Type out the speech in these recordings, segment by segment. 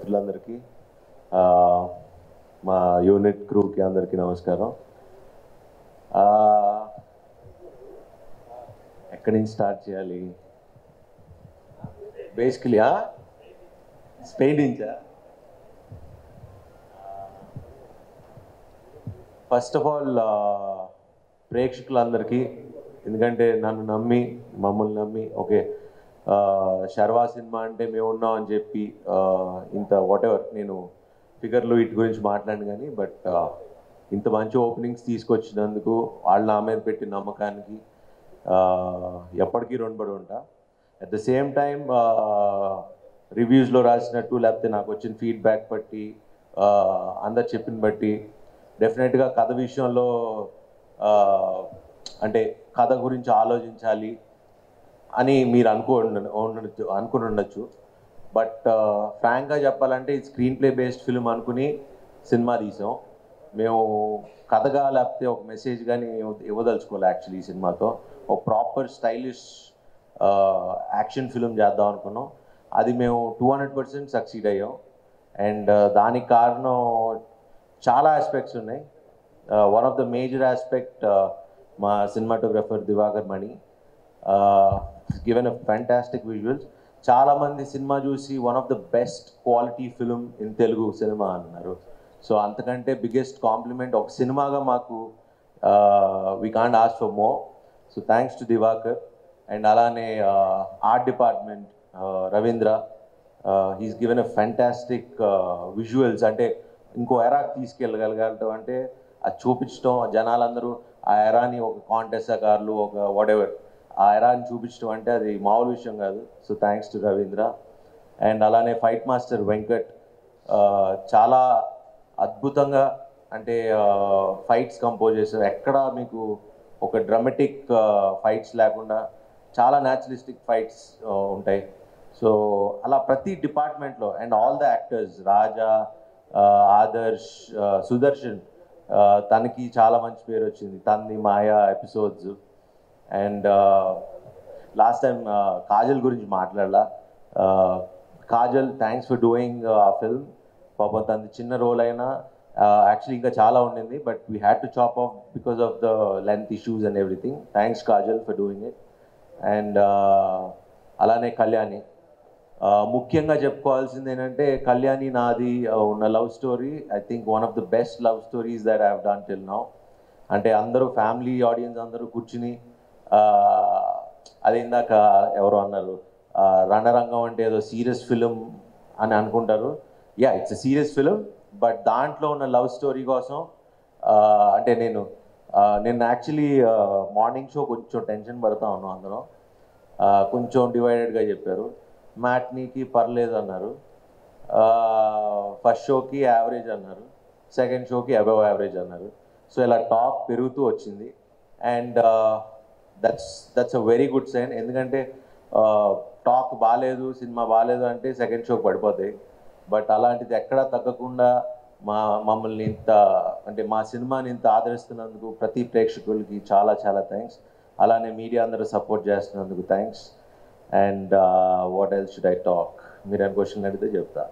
ప్రేక్షకులందరికీ ఆ, మా యూనిట్ క్రూకి అందరికీ నమస్కారం ఆ, ఎక్కడి నుంచి స్టార్ట్ చేయాలి బేసికలీ స్పెయిన్ నుంచా ఫస్ట్ ఆఫ్ ఆల్ ప్రేక్షకులందరికీ ఎందుకంటే నన్ను నమ్మి మమ్మల్ని నమ్మి ఓకే శర్వా సినిమా అంటే మేము ఉన్నాం అని చెప్పి ఆ, ఇంత వాట్ ఎవర్ నేను ఫిగర్లు వీటి గురించి మాట్లాడిన కానీ బట్ ఇంత మంచి ఓపెనింగ్స్ తీసుకొచ్చినందుకు వాళ్ళు నా మీద పెట్టిన నమ్మకానికి ఆ, ఎప్పటికీ రుణపడి ఉంటా అట్ ద సేమ్ టైం రివ్యూస్లో రాసినట్టు లేకపోతే నాకు వచ్చిన ఫీడ్బ్యాక్ బట్టి ఆ, అందరు చెప్పిన బట్టి డెఫినెట్గా కథ విషయంలో ఆ, అంటే కథ గురించి ఆలోచించాలి అని మీరు అనుకో ఉండొచ్చు అనుకుని ఉండొచ్చు బట్ ఫ్రాంక్గా చెప్పాలంటే ఇది స్క్రీన్ ప్లే బేస్డ్ ఫిల్మ్ అనుకుని సినిమా తీసాం మేము కథగా లేకపోతే ఒక మెసేజ్ కానీ ఇవ్వదలుచుకోవాలి యాక్చువల్లీ ఈ సినిమాతో ఒక ప్రాపర్ స్టైలిష్ యాక్షన్ ఫిల్మ్ చేద్దాం అనుకున్నాం అది మేము టూ హండ్రెడ్ పర్సెంట్ సక్సీడ్ అయ్యాం అండ్ దానికి కారణం చాలా ఆస్పెక్ట్స్ ఉన్నాయి one of the major aspect మా cinematographer Diwakar Mani given a fantastic visuals చాలామంది సినిమా చూసి one of the best quality film in Telugu cinema అన్నారు సో అంతకంటే బిగ్గెస్ట్ కాంప్లిమెంట్ ఒక సినిమాగా మాకు we can't ask for more so thanks to Diwakar and అలానే art department Ravindra he's given a fantastic visuals అంటే ఇంకో ఎరాకి తీసుకెళ్ళగలగలటం అంటే అది చూపించడం జనాలందరూ ఆ ఎరాని ఒక కాంటెస్ట్ కార్లు ఒక వాట్ ఎవర్ ఆ ఎరాని చూపించడం అంటే అది మామూలు విషయం కాదు so thanks to Ravindra and అలానే ఫైట్ మాస్టర్ వెంకట్ ఆ, చాలా అద్భుతంగా అంటే ఫైట్స్ కంపోజ్ చేశారు ఎక్కడ మీకు ఒక డ్రమటిక్ ఫైట్స్ లేకుండా చాలా న్యాచురలిస్టిక్ ఫైట్స్ ఉంటాయి సో అలా ప్రతి డిపార్ట్మెంట్లో and all the actors Raja ఆ, ఆదర్శ్ ఆ, సుదర్శన్ ఆ, తనకి చాలా మంచి పేరు వచ్చింది తన్ని మాయా episodes and last time Kajal గురించి మాట్లాడలా ఆ, Kajal thanks for doing a film పాపం తనది చిన్న రోల్ అయినా యాక్చువల్లీ ఇంకా చాలా ఉండింది but we had to chop off because of the length issues and everything thanks Kajal for doing it and అలానే కళ్యాణి ఆ, ముఖ్యంగా చెప్పుకోవాల్సింది ఏంటంటే కళ్యాణి నాది ఆ, ఉన్న love story I think one of the best love stories that I done till now అంటే అందరూ ఫ్యామిలీ ఆడియన్స్ అందరూ కూర్చుని ఆ, అది ఇందాక ఎవరో అన్నారు ఆ, రణరంగం అంటే ఏదో సీరియస్ ఫిలిం అని అనుకుంటారు yeah it's serious film but దాంట్లో ఉన్న లవ్ స్టోరీ కోసం ఆ, అంటే నేను ఆ, నేను యాక్చువల్లీ మార్నింగ్ షో కొంచెం టెన్షన్ పడతా ఉన్నాం అందరం ఆ, కొంచెం డివైడెడ్గా చెప్పారు మ్యాట్నీకి పర్లేదు అన్నారు ఫస్ట్ షోకి యావరేజ్ అన్నారు సెకండ్ షోకి అబవ్ యావరేజ్ అన్నారు సో ఇలా టాక్ పెరుగుతూ వచ్చింది and that's that's a very good sign ఎందుకంటే టాక్ బాగాలేదు సినిమా బాగాలేదు అంటే సెకండ్ షోకి పడిపోతాయి బట్ అలాంటిది ఎక్కడా తగ్గకుండా మా మమ్మల్ని ఇంత అంటే మా సినిమాని ఇంత ఆదరిస్తున్నందుకు ప్రతి ప్రేక్షకులకి చాలా చాలా థ్యాంక్స్ అలానే మీడియా అందరూ సపోర్ట్ చేస్తున్నందుకు thanks and what else should I talk మీరు అని క్వశ్చన్ అడిగితే చెప్తా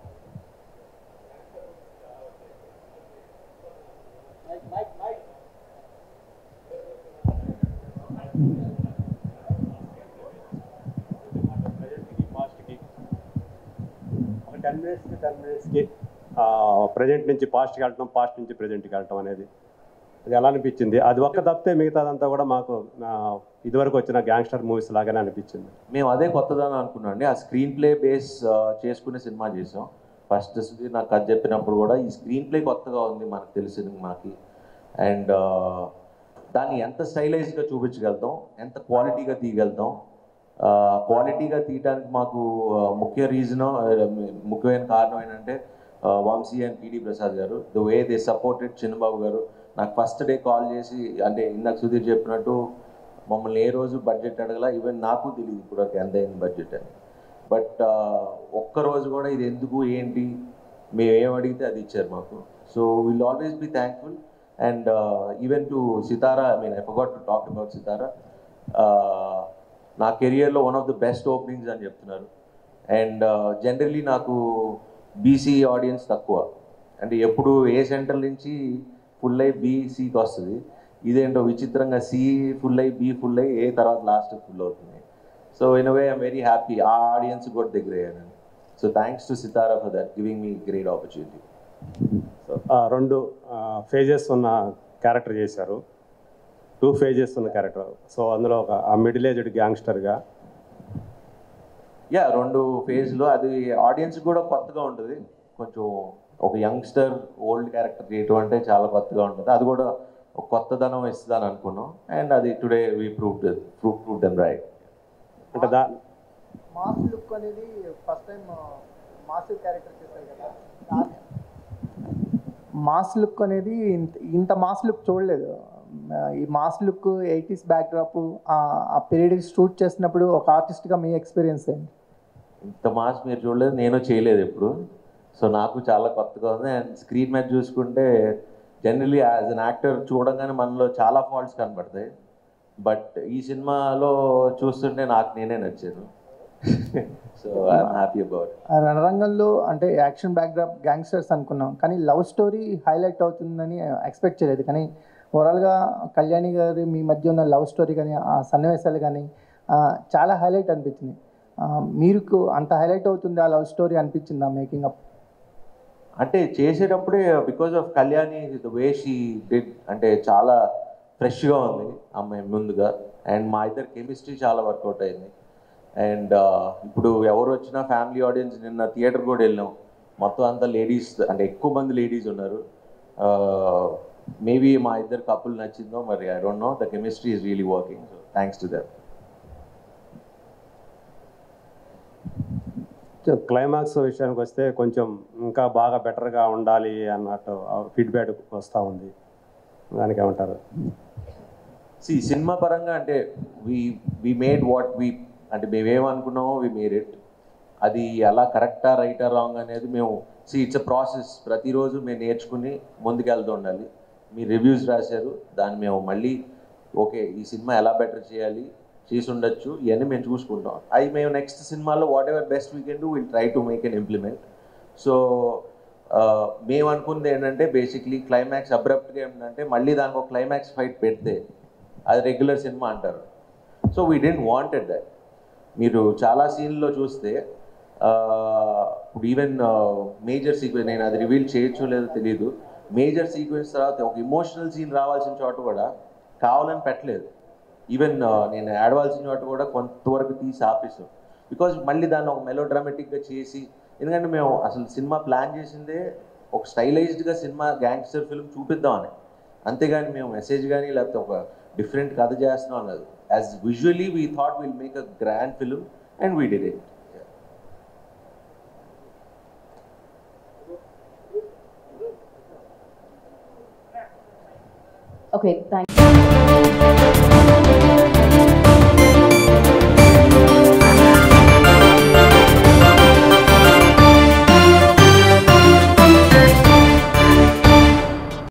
ఒక టెన్ మినిట్స్కి టెన్ మినిట్స్కి ప్రజెంట్ నుంచి పాస్ట్కి వెళ్ళటం పాస్ట్ నుంచి ప్రజెంట్కి వెళ్ళటం అనేది అది ఎలా అనిపించింది అది ఒక్క తప్పితే మిగతాదంతా కూడా మాకు ఆ, ఇదివరకు వచ్చిన గ్యాంగ్స్టర్ మూవీస్ లాగానే అనిపించింది మేము అదే కొత్తదని అనుకున్నాం అండి ఆ స్క్రీన్ ప్లే బేస్ చేసుకునే సినిమా చేసాం ఫస్ట్ సుధీర్ నాకు అది చెప్పినప్పుడు కూడా ఈ స్క్రీన్ ప్లే కొత్తగా ఉంది మనకు తెలిసింది మాకి అండ్ దాన్ని ఎంత స్టైలైజ్గా చూపించగలుగుతాం ఎంత క్వాలిటీగా తీయగలుగుతాం క్వాలిటీగా తీయడానికి మాకు ఆ, ముఖ్య రీజన్ ముఖ్యమైన కారణం ఏంటంటే ఆ, Vamsi and PD Prasad garu the way they supported Chinnababu garu నాకు ఫస్ట్ డే కాల్ చేసి అంటే ఇందాక సుధీర్ చెప్పినట్టు మమ్మల్ని ఏ రోజు బడ్జెట్ అడగల ఈవెన్ నాకు తెలియదు ఇప్పుడు ఎంత అయింది బడ్జెట్ అని బట్ ఒక్క రోజు కూడా ఇది ఎందుకు ఏంటి మేము ఏం అడిగితే అది ఇచ్చారు మాకు so will always be thankful and even to Sitara I mean I forgot to talk about Sitara నా కెరియర్లో one of the best openings అని చెప్తున్నారు అండ్ జనరలీ నాకు బీసీ ఆడియన్స్ తక్కువ అంటే ఎప్పుడు ఏ సెంటర్ నుంచి ఫుల్ అయ్యి బీసీకి వస్తుంది ఇదేంటో విచిత్రంగా సి ఫుల్ అయ్యి బి ఫుల్ అయ్యి ఏ తర్వాత లాస్ట్ ఫుల్ అవుతుంది so in way I'm very happy ఆ ఆడియన్స్ కూడా దగ్గర అయ్యాను so thanks to Sitara for that giving me great opportunity so, ఆ రెండు ఫేజెస్ ఉన్న క్యారెక్టర్ చేశారు టూ ఫేజెస్ ఉన్న క్యారెక్టర్ సో అందులో ఒక మిడిల్ ఏజ్డ్ గ్యాంగ్స్టర్గా యా రెండు ఫేజ్లో అది ఆడియన్స్ కూడా కొత్తగా ఉంటుంది కొంచెం ఒక యంగ్స్టర్ ఓల్డ్ క్యారెక్టర్ చేయటం అంటే చాలా కొత్తగా ఉంటుంది అది కూడా ఒక కొత్తదనం ఇస్తుందని అనుకున్నాం అండ్ అది today we prove prove prove them right అంటే దా మాస్ లుక్ అనేది ఫస్ట్ టైం మాస్ క్యారెక్టర్ చేశారు కదా దాని మాస్ లుక్ అనేది ఇంత ఇంత మాస్ లుక్ చూడలేదు ఆ, ఈ మాస్ లుక్ ఎయిటీస్ బ్యాక్డ్రాప్ ఆ పీరియడ్ షూట్ చేసినప్పుడు ఒక ఆర్టిస్ట్గా మీ ఎక్స్పీరియన్స్ ఏంటి ఇంత మాస్ మీరు చూడలేదు నేను చేయలేదు ఎప్పుడు సో నాకు చాలా కొత్తగా ఉంది అండ్ స్క్రీన్ మీద చూసుకుంటే జనరలీ యాజ్ అన్ యాక్టర్ చూడంగానే మనలో చాలా ఫాల్ట్స్ కనబడతాయి బట్ ఈ సినిమాలో చూస్తుంటే నాకు నేనే నచ్చాను సో ఐఎమ్ హ్యాపీ అబౌట్ ఆ రణరంగంలో అంటే యాక్షన్ బ్యాక్డ్రాప్ గ్యాంగ్స్టర్స్ అనుకున్నాం కానీ లవ్ స్టోరీ హైలైట్ అవుతుందని ఎక్స్పెక్ట్ చేయలేదు కానీ ఓవరాల్గా కళ్యాణి గారి మీ మధ్య ఉన్న లవ్ స్టోరీ కానీ ఆ సన్నివేశాలు కానీ ఆ, చాలా హైలైట్ అనిపించింది ఆ, మీకు అంత హైలైట్ అవుతుంది ఆ లవ్ స్టోరీ అనిపించిందా మేకింగ్ అప్ అంటే చేసేటప్పుడే because of Kalyani the way she did అంటే చాలా ఫ్రెష్గా ఉంది అమ్మాయి ముందుగా అండ్ మా ఇద్దరు కెమిస్ట్రీ చాలా వర్కౌట్ అయింది అండ్ ఇప్పుడు ఎవరు వచ్చినా ఫ్యామిలీ ఆడియన్స్ నిన్న థియేటర్ కూడా వెళ్ళాం మొత్తం అంతా లేడీస్ అంటే ఎక్కువ మంది లేడీస్ ఉన్నారు మేబీ మా ఇద్దరు కపుల్ నచ్చిందో మరి I don't know the chemistry is really working so thanks to that climax విషయానికి వస్తే కొంచెం ఇంకా బాగా బెటర్గా ఉండాలి అన్నట్టు ఫీడ్బ్యాక్ వస్తూ ఉంది దానికి ఏమంటారు సి సినిమా పరంగా అంటే వి వి మేడ్ వాట్ వి అంటే మేమేమనుకున్నామో వి మేడ్ ఇట్ అది ఎలా కరెక్టా రైటా రాంగ్ అనేది మేము సి ఇట్స్ అ ప్రాసెస్ ప్రతిరోజు మేము నేర్చుకుని ముందుకెళ్తూ ఉండాలి మీ రివ్యూస్ రాశారు దాన్ని మేము మళ్ళీ ఓకే ఈ సినిమా ఎలా బెటర్ చేయాలి చేసి ఉండొచ్చు ఇవన్నీ మేము చూసుకుంటాం అది మేము నెక్స్ట్ సినిమాలో whatever best we can do will try to make an implement so మేము అనుకుంది ఏంటంటే బేసిక్లీ క్లైమాక్స్ అబ్రప్ట్గా ఏంటంటే మళ్ళీ దానికి ఒక క్లైమాక్స్ ఫైట్ పెడితే అది రెగ్యులర్ సినిమా అంటారు so we didn't wanted that మీరు చాలా సీన్లో చూస్తే ఆ, ఇప్పుడు ఈవెన్ మేజర్ సీక్వెన్స్ నేను అది రివీల్ చేయొచ్చో లేదో తెలియదు మేజర్ సీక్వెన్స్ తర్వాత ఒక ఇమోషనల్ సీన్ రావాల్సిన చోట కూడా కావాలని పెట్టలేదు ఈవెన్ నేను ఆడవలసిన చోట కూడా కొంతవరకు తీసి ఆపేసాం బికాజ్ మళ్ళీ దాన్ని ఒక మెలో డ్రామాటిక్గా చేసి ఎందుకంటే మేము అసలు సినిమా ప్లాన్ చేసిందే ఒక స్టైలైజ్డ్గా సినిమా గ్యాంగ్స్టర్ ఫిల్మ్ చూపిద్దామని అంతేగాని మేము మెసేజ్ కానీ లేకపోతే ఒక డిఫరెంట్ కథ చేస్తున్నాం అన్నది as visually we thought will make a grand film and we did it Okay, thank